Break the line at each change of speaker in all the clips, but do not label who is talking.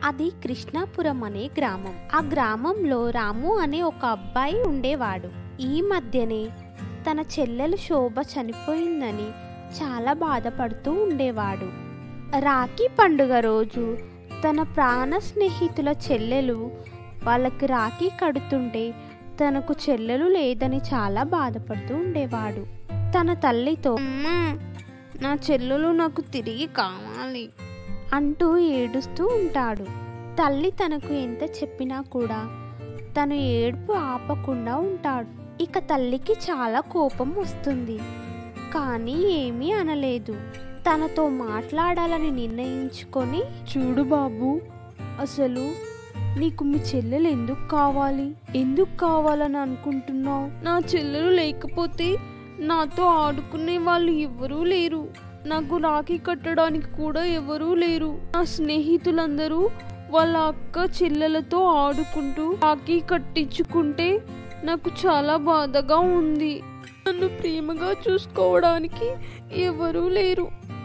అది కృష్ణాపురం అనే గ్రామం ఆ గ్రామంలో రాము అనే ఒక అబ్బాయి ఉండేవాడు ఈ మధ్యనే తన చెల్లెలు శోభ చనిపోయిందని చాలా బాధపడుతూ ఉండేవాడు రాఖీ పండుగ రోజు తన ప్రాణ స్నేహితుల చెల్లెలు వాళ్ళకి రాఖీ కడుతుంటే తనకు చెల్లెలు లేదని చాలా బాధపడుతూ ఉండేవాడు తన తల్లితో
అమ్మా నా చెల్లెలు నాకు తిరిగి కావాలి
అంటూ ఏడుస్తూ ఉంటాడు తల్లి తనకు ఎంత చెప్పినా కూడా తను ఏడుపు ఆపకుండా ఉంటాడు ఇక తల్లికి చాలా కోపం వస్తుంది కానీ ఏమీ అనలేదు తనతో మాట్లాడాలని నిర్ణయించుకొని
చూడు బాబు అసలు నీకు మీ చెల్లెలు ఎందుకు కావాలి ఎందుకు కావాలని అనుకుంటున్నావు నా చెల్లెలు లేకపోతే నాతో ఆడుకునే వాళ్ళు ఎవరూ లేరు నాకు రాఖీ కట్టడానికి కూడా ఎవరూ లేరు నా స్నేహితులందరూ వాళ్ళ అక్క చెల్లెలతో ఆడుకుంటూ రాఖీ కట్టించుకుంటే నాకు చాలా బాధగా ఉంది నన్ను ప్రేమగా చూసుకోవడానికి ఎవరూ లేరు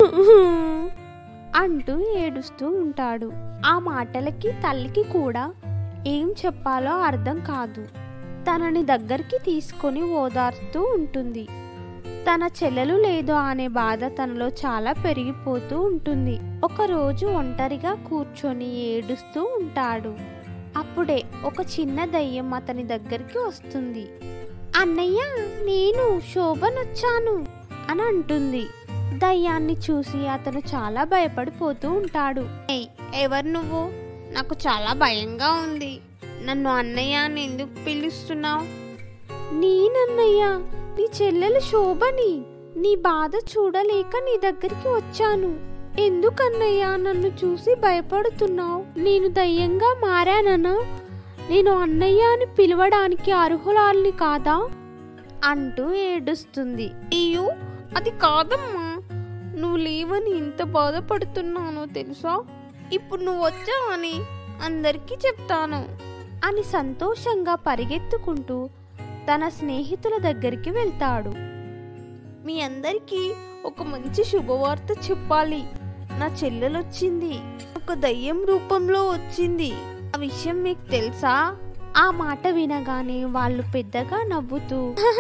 అంటూ ఏడుస్తూ ఉంటాడు ఆ మాటలకి తల్లికి కూడా ఏం చెప్పాలో అర్థం కాదు తనని దగ్గరికి తీసుకొని ఓదార్స్తూ ఉంటుంది తన చెల్లెలు లేదో అనే బాధ తనలో చాలా పెరిగిపోతూ ఉంటుంది ఒకరోజు ఒంటరిగా కూర్చొని ఏడుస్తూ ఉంటాడు అప్పుడే ఒక చిన్న దయ్యం అతని దగ్గరికి వస్తుంది అన్నయ్య నేను శోభనొచ్చాను అని అంటుంది దయ్యాన్ని చూసి అతను చాలా భయపడిపోతూ ఉంటాడు
ఏయ్, ఎవరు నువ్వు నాకు చాలా భయంగా ఉంది నన్ను అన్నయ్య అని ఎందుకు పిలుస్తున్నావు
నేనన్నయ్య నీ చెల్లెలు శోభని నీ బాధ చూడలేక నీ దగ్గరికి వచ్చాను ఎందుకన్నయ్య నన్ను చూసి భయపడుతున్నావు నేను దయ్యంగా మారాననా నేను అన్నయ్య అని పిలవడానికి అర్హురాల్ని కాదా అంటూ ఏడుస్తుంది
అయ్యో అది కాదమ్మా నువ్వు లేవని ఇంత బాధపడుతున్నానో తెలుసా ఇప్పుడు నువ్వు వచ్చావని అందరికీ చెప్తాను
అని సంతోషంగా పరిగెత్తుకుంటూ తన స్నేహితుల దగ్గరికి వెళ్తాడు
మీ అందరికీ ఒక మంచి శుభవార్త చెప్పాలి నా చెల్లెలొచ్చింది ఒక దయ్యం రూపంలో వచ్చింది ఆ విషయం మీకు తెలుసా
ఆ మాట వినగానే వాళ్ళు పెద్దగా నవ్వుతూ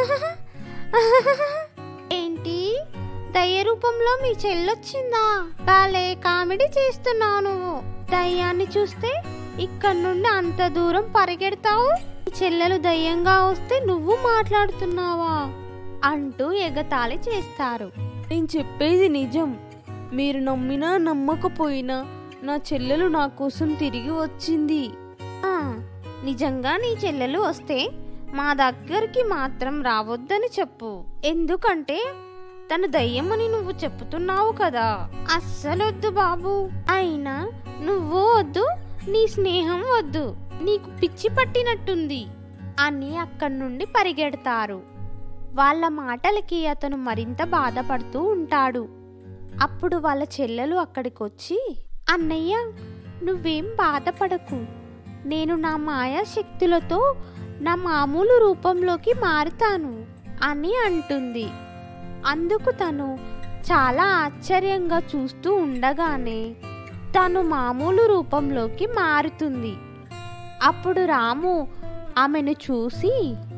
ఏంటి దయ్య రూపంలో మీ చెల్లొచ్చిందా బాలే కామెడీ చేస్తున్నావు నువ్వు దయ్యాన్ని చూస్తే ఇక్కడ నుండి అంత దూరం పరిగెడతావు మీ చెల్లెలు దయ్యంగా వస్తే నువ్వు మాట్లాడుతున్నావా అంటూ ఎగతాళి చేస్తారు
నేను చెప్పేది నిజం మీరు నమ్మినా నమ్మకపోయినా నా చెల్లెలు నా కోసం తిరిగి వచ్చింది
ఆ, నిజంగా నీ చెల్లెలు వస్తే మా దగ్గరికి మాత్రం రావద్దని చెప్పు ఎందుకంటే తను దయ్యమని నువ్వు చెప్తున్నావు కదా అస్సలొద్దు బాబు అయినా నువ్వు వద్దు నీ స్నేహం వద్దు నీకు పిచ్చి పట్టినట్టుంది అని అక్కడి నుండి పరిగెడతారు వాళ్ళ మాటలకి అతను మరింత బాధపడుతూ ఉంటాడు అప్పుడు వాళ్ళ చెల్లెలు అక్కడికొచ్చి అన్నయ్య నువ్వేం బాధపడకు నేను నా మాయా శక్తులతో నా మామూలు రూపంలోకి మారుతాను అని అంటుంది అందుకు తను చాలా ఆశ్చర్యంగా చూస్తూ ఉండగానే తను మామూలు రూపంలోకి మారుతుంది అప్పుడు రాము ఆమెను చూసి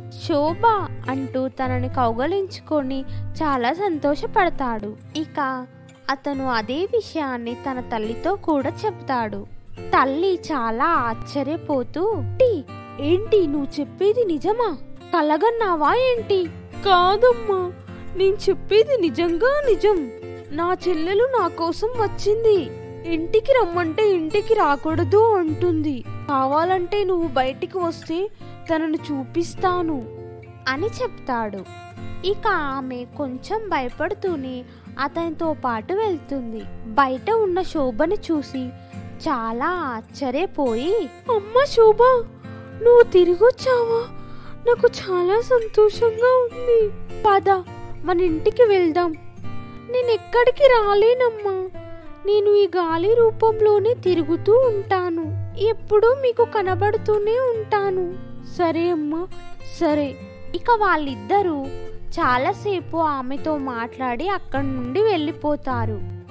శోభ అంటూ తనని కౌగలించుకొని చాలా సంతోషపడతాడు ఇక అతను అదే విషయాన్ని తన తల్లితో కూడా చెప్తాడు తల్లి చాలా ఆశ్చర్యపోతూ "టీ, ఏంటి నువ్వు చెప్పేది నిజమా కలగన్నావా ఏంటి
కాదమ్మా నేను చెప్పేది నిజంగా నిజం నా చెల్లెలు నా కోసం వచ్చింది ఇంటికి రమ్మంటే ఇంటికి రాకూడదు అంటుంది కావాలంటే నువ్వు బయటికి వస్తే తనను చూపిస్తాను
అని చెప్తాడు ఇక ఆమె కొంచెం భయపడుతూనే అతనితో పాటు వెళ్తుంది బయట ఉన్న శోభని చూసి చాలా ఆశ్చర్యపోయి
అమ్మ శోభ నువ్వు తిరిగి వచ్చావా నాకు చాలా సంతోషంగా ఉంది
పద మన ఇంటికి వెళ్దాం నేను ఎక్కడికి రాలేనమ్మా నేను ఈ గాలి రూపంలోనే తిరుగుతూ ఉంటాను ఎప్పుడూ మీకు కనబడుతూనే ఉంటాను
సరే అమ్మా సరే
ఇక వాళ్ళిద్దరూ చాలాసేపు ఆమెతో మాట్లాడి అక్కడి నుండి వెళ్ళిపోతారు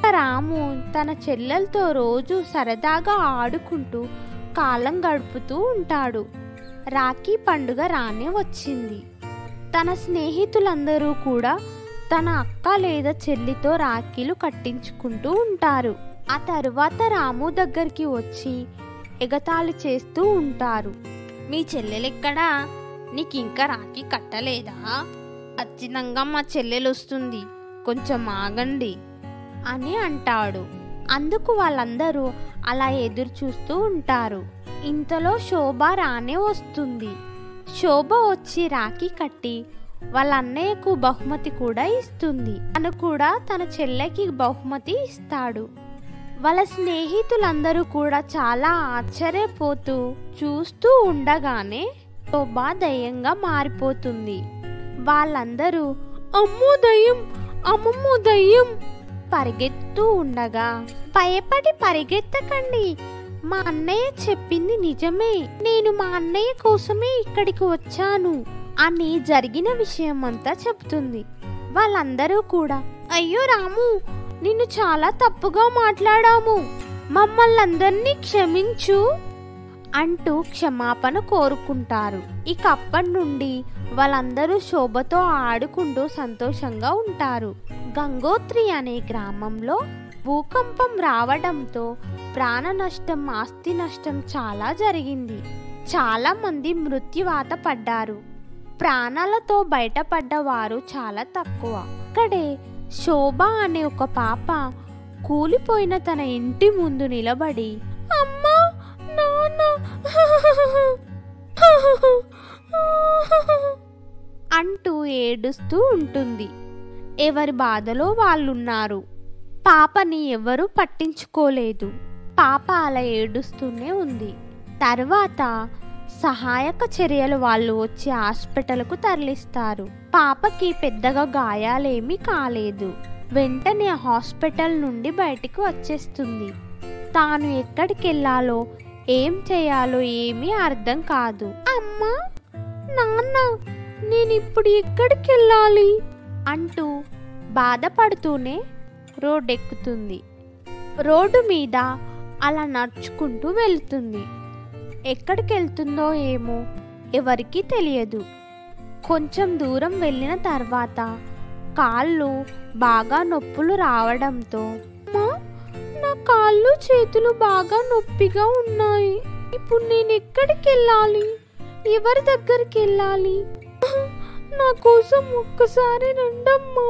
రాము తన చెల్లెలతో రోజు సరదాగా ఆడుకుంటూ కాలం గడుపుతూ ఉంటాడు రాఖీ పండుగ రానే వచ్చింది తన స్నేహితులందరూ కూడా తన అక్క లేదా చెల్లితో రాఖీలు కట్టించుకుంటూ ఉంటారు ఆ తరువాత రాము దగ్గరికి వచ్చి ఎగతాళి చేస్తూ ఉంటారు మీ చెల్లెలెక్కడా నీకు ఇంకా రాఖీ కట్టలేదా ఖచ్చితంగా మా చెల్లెలు వస్తుంది కొంచెం ఆగండి అని అంటాడు అందుకు వాళ్ళందరూ అలా ఎదురు చూస్తూ ఉంటారు ఇంతలో శోభ రానే వస్తుంది శోభ వచ్చి రాఖీ కట్టి వాళ్ళ అన్నయ్యకు బహుమతి కూడా ఇస్తుంది తను కూడా తన చెల్లెకి బహుమతి ఇస్తాడు వాళ్ళ స్నేహితులందరూ కూడా చాలా ఆశ్చర్యపోతూ చూస్తూ ఉండగానే శోభ దయ్యంగా మారిపోతుంది వాళ్ళందరూ
అమ్మో దయ్యం అమ్మమ్మో దయ్యం
పరిగెత్తూ ఉండగా భయపడి పరిగెత్తకండి మా అన్నయ్య చెప్పింది నిజమే నేను మా అన్నయ్య కోసమే ఇక్కడికి వచ్చాను అని జరిగిన విషయం అంతా చెప్తుంది వాళ్ళందరూ కూడా అయ్యో రాము నిన్ను చాలా తప్పుగా మాట్లాడాము మమ్మల్ని అందరినీ క్షమించు అంటూ క్షమాపణ కోరుకుంటారు ఇక అప్పటి నుండి వాళ్ళందరూ శోభతో ఆడుకుంటూ సంతోషంగా ఉంటారు గంగోత్రి అనే గ్రామంలో భూకంపం రావడంతో ప్రాణ నష్టం ఆస్తి నష్టం చాలా జరిగింది చాలా మంది మృత్యువాత పడ్డారు ప్రాణాలతో బయటపడ్డ వారు చాలా తక్కువ అక్కడే శోభ అనే ఒక పాప కూలిపోయిన తన ఇంటి ముందు నిలబడి
అమ్మా నాన్న
అంటూ ఏడుస్తూ ఉంటుంది ఎవరి బాధలో వాళ్ళున్నారు పాపని ఎవరూ పట్టించుకోలేదు పాప అలా ఏడుస్తూనే ఉంది తర్వాత సహాయక చర్యలు వాళ్ళు వచ్చి హాస్పిటల్కు తరలిస్తారు పాపకి పెద్దగా గాయాలేమీ కాలేదు వెంటనే హాస్పిటల్ నుండి బయటికి వచ్చేస్తుంది తాను ఎక్కడికి వెళ్ళాలో ఏం చేయాలో ఏమీ అర్థం కాదు
అమ్మా నాన్న నేను ఇప్పుడు ఎక్కడికి వెళ్ళాలి
అంటూ బాధపడుతూనే రోడ్డెక్కుతుంది రోడ్డు మీద అలా నడుచుకుంటూ వెళ్తుంది ఎక్కడికి వెళ్తుందో ఏమో ఎవరికీ తెలియదు కొంచెం దూరం వెళ్ళిన తర్వాత కాళ్ళు బాగా నొప్పులు రావడంతో
అమ్మా నా కాళ్ళు చేతులు బాగా నొప్పిగా ఉన్నాయి ఇప్పుడు నేను ఎక్కడికి వెళ్ళాలి ఎవరి దగ్గరికి వెళ్ళాలి నా కోసం ఒక్కసారి రండమ్మా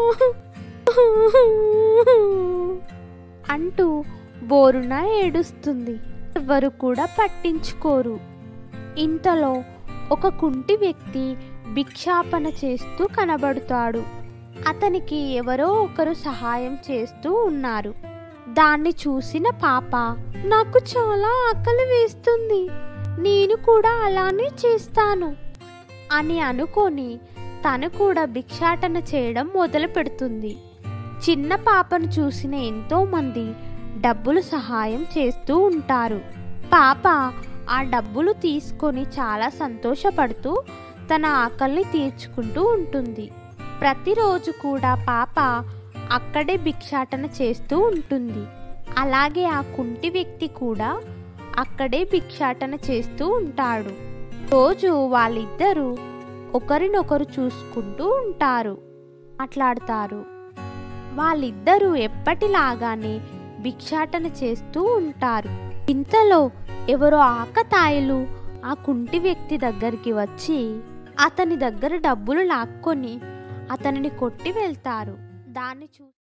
అంటూ బోరున ఏడుస్తుంది ఎవరు కూడా పట్టించుకోరు ఇంతలో ఒక కుంటి వ్యక్తి భిక్షాపన చేస్తూ కనబడుతాడు అతనికి ఎవరో ఒకరు సహాయం చేస్తూ ఉన్నారు దాన్ని చూసిన పాప
నాకు చాలా ఆకలి వేస్తుంది నేను కూడా అలానే చేస్తాను
అని అనుకొని తను కూడా భిక్షాటన చేయడం మొదలు పెడుతుంది చిన్న పాపను చూసిన ఎంతో మంది డబ్బులు సహాయం చేస్తూ ఉంటారు పాప ఆ డబ్బులు తీసుకొని చాలా సంతోషపడుతూ తన ఆకలిని తీర్చుకుంటూ ఉంటుంది ప్రతిరోజు కూడా పాప అక్కడే భిక్షాటన చేస్తూ ఉంటుంది అలాగే ఆ కుంటి వ్యక్తి కూడా అక్కడే భిక్షాటన చేస్తూ ఉంటాడు రోజు వాళ్ళిద్దరూ ఒకరినొకరు చూసుకుంటూ ఉంటారు మాట్లాడతారు వాళ్ళిద్దరూ ఎప్పటిలాగానే భిక్షాటన చేస్తూ ఉంటారు ఇంతలో ఎవరో ఆకతాయిలు ఆ కుంటి వ్యక్తి దగ్గరికి వచ్చి అతని దగ్గర డబ్బులు లాక్కొని అతనిని కొట్టి వెళ్తారు దాన్ని చూ